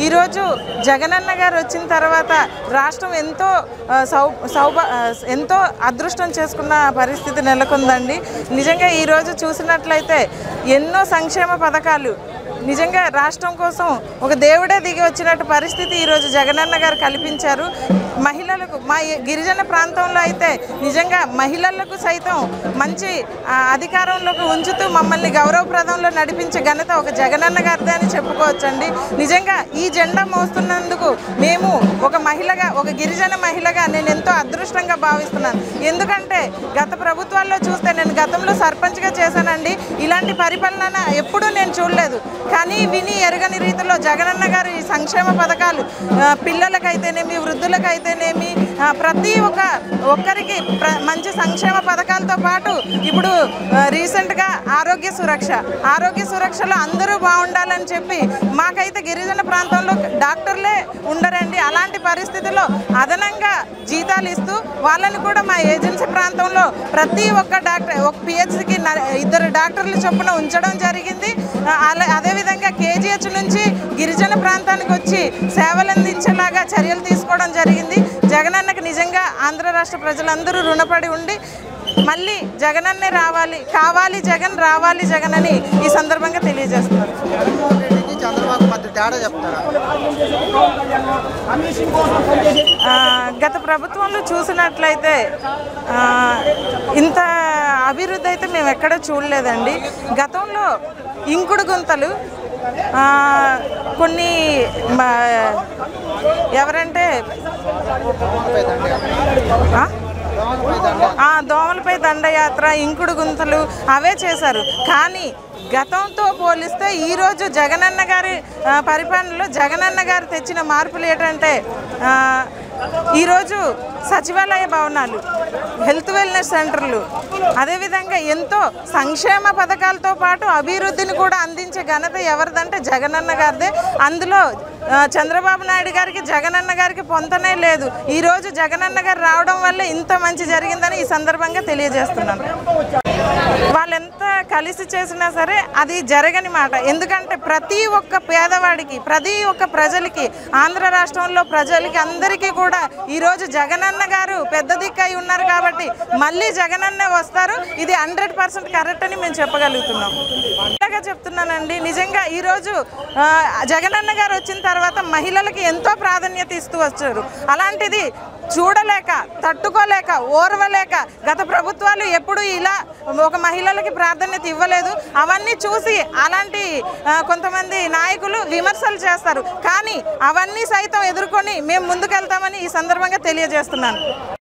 ఈరోజు జగనన్న గారు వచ్చిన తర్వాత రాష్ట్రం ఎంతో ఆ, సౌ సౌభ ఆ, ఎంతో అదృష్టం చేసుకున్న పరిస్థితి నెలకొందండి నిజంగా ఈరోజు చూసినట్లయితే ఎన్నో సంక్షేమ పథకాలు నిజంగా రాష్ట్రం కోసం ఒక దేవుడే దిగి వచ్చినట్టు పరిస్థితి ఈరోజు జగనన్న గారు కల్పించారు మహిళలకు మా ఈ గిరిజన ప్రాంతంలో అయితే నిజంగా మహిళలకు సైతం మంచి ఆ, అధికారంలోకి ఉంచుతూ మమ్మల్ని గౌరవప్రదంలో నడిపించే ఘనత ఒక జగనన్న గారిదే అని చెప్పుకోవచ్చండి నిజంగా ఈ జెండా మోస్తున్నందుకు మేము ఒక మహిళగా ఒక గిరిజన మహిళగా నేను ఎంతో అదృష్టంగా భావిస్తున్నాను ఎందుకంటే గత ప్రభుత్వాల్లో చూస్తే నేను గతంలో సర్పంచ్గా చేశానండి ఇలాంటి పరిపాలన ఎప్పుడూ నేను చూడలేదు కానీ విని ఎరగని రీతిలో జగనన్న గారు ఈ సంక్షేమ పథకాలు ఆ, పిల్లలకైతేనేమి వృద్ధులకైతేనేమి ఆ, ప్రతి ఒక్క ఒక్కరికి ప్ర మంచి సంక్షేమ పథకాలతో పాటు ఇప్పుడు ఆ, రీసెంట్గా ఆరోగ్య సురక్ష ఆరోగ్య సురక్షలో అందరూ బాగుండాలని చెప్పి మాకైతే గిరిజన ప్రాంతంలో డాక్టర్లే ఉండరండి అలాంటి పరిస్థితుల్లో అదనంగా జీతాలు ఇస్తూ వాళ్ళని కూడా మా ఏజెన్సీ ప్రాంతంలో ప్రతి ఒక్క డాక్టర్ ఒక పిహెచ్సికి ఇద్దరు డాక్టర్లు చొప్పున ఉంచడం జరిగింది ఆ, అలా అదేవిధంగా కేజీహెచ్ నుంచి గిరిజన ప్రాంతానికి వచ్చి సేవలు అందించేలాగా చర్యలు తీసుకోవడం జరిగింది జగనన్నకు నిజంగా ఆంధ్ర రాష్ట్ర ప్రజలందరూ రుణపడి ఉండి మళ్ళీ జగనన్నే రావాలి కావాలి జగన్ రావాలి జగన్ అని ఈ సందర్భంగా తెలియజేస్తున్నారు జగన్మోహన్ రెడ్డికి చంద్రబాబు మధ్య తేడా చెప్తారా ఆ, గత ప్రభుత్వంలో చూసినట్లయితే ఆ, ఇంత అభివృద్ధి అయితే మేము ఎక్కడ చూడలేదండి గతంలో ఇంకుడు గుంతలు ఆ, కొన్ని మా- ఎవరంటే దోమలపై దండయాత్ర ఆ? దోమలపై దండ ఆ దోమలపై దండయాత్ర ఇంకుడు గుంతలు అవే చేశారు కానీ గతంతో పోలిస్తే ఈరోజు జగనన్న గారి ఆ, పరిపాలనలో జగనన్న గారు తెచ్చిన మార్పులు ఏంటంటే ఆ, ఈరోజు సచివాలయ భవనాలు హెల్త్ వెల్నెస్ సెంటర్లు అదేవిధంగా ఎంతో సంక్షేమ పథకాలతో పాటు అభివృద్ధిని కూడా అందించే ఘనత ఎవరిదంటే జగనన్న గారిదే అందులో ఆ, చంద్రబాబు నాయుడు గారికి జగనన్న గారికి పొంతనే లేదు ఈరోజు జగనన్న గారు రావడం వల్ల ఇంత మంచి జరిగిందని ఈ సందర్భంగా తెలియజేస్తున్నాను వాళ్ళెంత కలిసి చేసినా సరే అది జరగని మాట ఎందుకంటే ప్రతి ఒక్క పేదవాడికి ప్రతి ఒక్క ప్రజలకి ఆంధ్ర రాష్ట్రంలో ప్రజలకి అందరికీ కూడా ఈరోజు జగనన్న గారు పెద్ద దిక్కు అయి ఉన్నారు కాబట్టి మళ్ళీ జగనన్నే వస్తారు ఇది హండ్రెడ్ పర్సెంట్ కరెక్ట్ అని మేము చెప్పగలుగుతున్నాం ఇలాగా చెప్తున్నానండి నిజంగా ఈరోజు ఆ, జగనన్న గారు వచ్చిన తర్వాత మహిళలకి ఎంతో ప్రాధాన్యత ఇస్తూ వచ్చారు అలాంటిది చూడలేక తట్టుకోలేక ఓర్వలేక గత ప్రభుత్వాలు ఎప్పుడు ఇలా ఒక మహిళలకి ప్రాధాన్యత ఇవ్వలేదు అవన్నీ చూసి అలాంటి ఆ, కొంతమంది నాయకులు విమర్శలు చేస్తారు కానీ అవన్నీ సైతం ఎదుర్కొని మేము ముందుకెళ్తామని ఈ సందర్భంగా తెలియజేస్తున్నాను